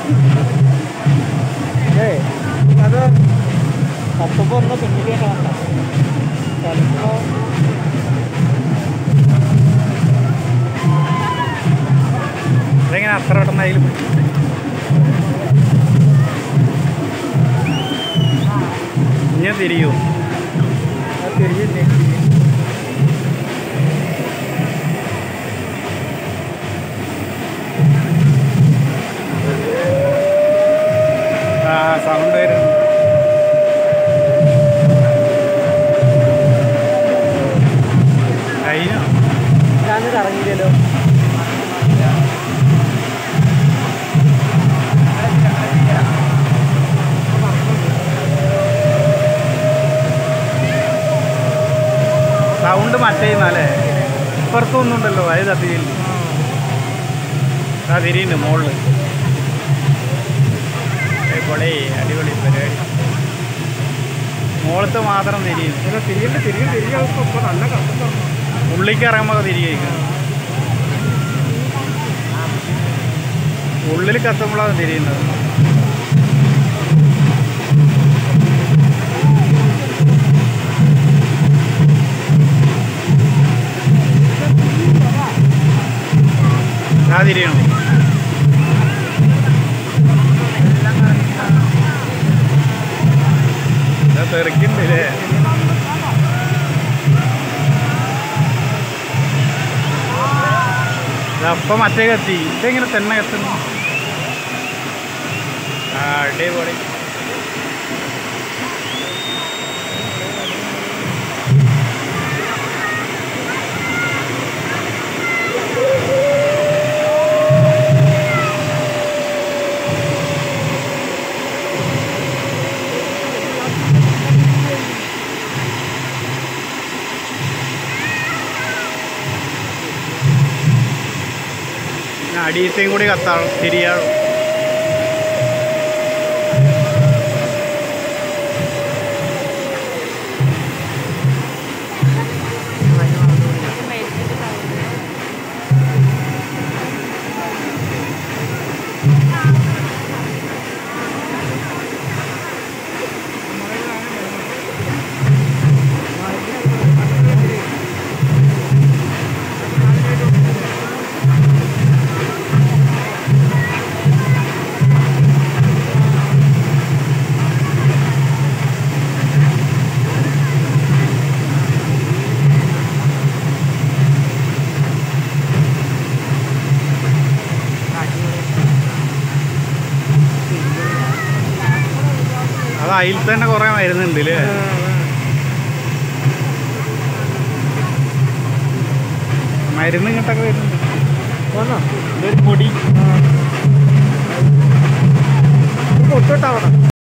ഏ അത് അപ്പൊ ഒന്ന് പിന്നിലേക്കാണ് ചിലപ്പോ ഇതെങ്ങനെ അത്ര പെട്ടെന്ന് അതിൽ ഇങ്ങനെ തിരിയോ അത് തിരിയില്ലേ ആ സൗണ്ട് വരും കഴിഞ്ഞോ ഞാനത് ഇറങ്ങിയില്ലല്ലോ സൗണ്ട് മറ്റേ അല്ലേ ഇപ്പുറത്തൊന്നുണ്ടല്ലോ അത് തിരിയില്ല ആ തിരിയുണ്ട് മുകളിൽ അടിപൊളി അടിപൊളി പരിപാടി മുകളത്ത് മാത്രം തിരിയും പിന്നെ തിരിയുണ്ട് തിരിയും തിരിയും ഇപ്പൊ നല്ല കഷ്ടം തുറന്നു ഉള്ളിക്ക് ഇറങ്ങുമ്പോൾ തിരികെ ഉള്ളിൽ കത്തുമ്പോഴാണ് തിരിയുന്നത് ആ തിരിയണം തെറിക്കുന്നില്ലേ അപ്പം മറ്റേ കത്തി ഇതെങ്ങനെ തന്നെ കത്തുന്നു ആ അടിപൊളി അടിയത്തെയും കൂടി കത്താളും തിരിയാളും അത് അതിൽ തന്നെ കുറേ മരുന്നുണ്ട് അല്ലേ മരുന്ന് ഇങ്ങോട്ടൊക്കെ വരുന്നുണ്ട് പോന്നോ ഇതൊരു പൊടി പൊട്ടിട്ടാവണം